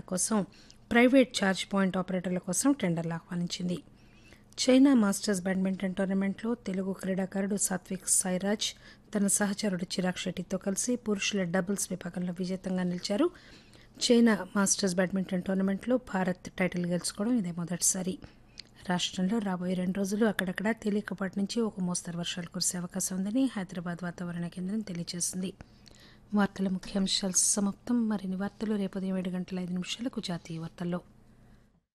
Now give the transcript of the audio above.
కోసం private charge point ఆపరేటర్ల కోసం టెండర్లు ఆహ్వానించింది చైనా మాస్టర్స్ బ్యాడ్మింటన్ టోర్నమెంట్లో తెలుగు క్రీడాకారుడు సాత్విక్ సాయిరాజ్ తన సహచరుడు చిరాగ్ షెట్టితో కలిసి పురుషుల డబుల్స్ విభాగంలో విజేతంగా నిలిచారు చైనా మాస్టర్స్ బ్యాడ్మింటన్ టోర్నమెంట్లో భారత్ టైటిల్ గెలుచుకోవడం ఇదే మొదటిసారి రాష్ట్రంలో రాబోయే రెండు రోజులు అక్కడక్కడ తేలికపాటి నుంచి ఒక మోస్తరు వర్షాలు కురిసే అవకాశం ఉందని హైదరాబాద్ వాతావరణ కేంద్రం తెలియజేసింది వార్తల ముఖ్యాంశాలు సమాప్తం మరిన్ని వార్తలు రేపు ఉదయం ఏడు గంటల ఐదు నిమిషాలకు జాతీయ వార్తల్లో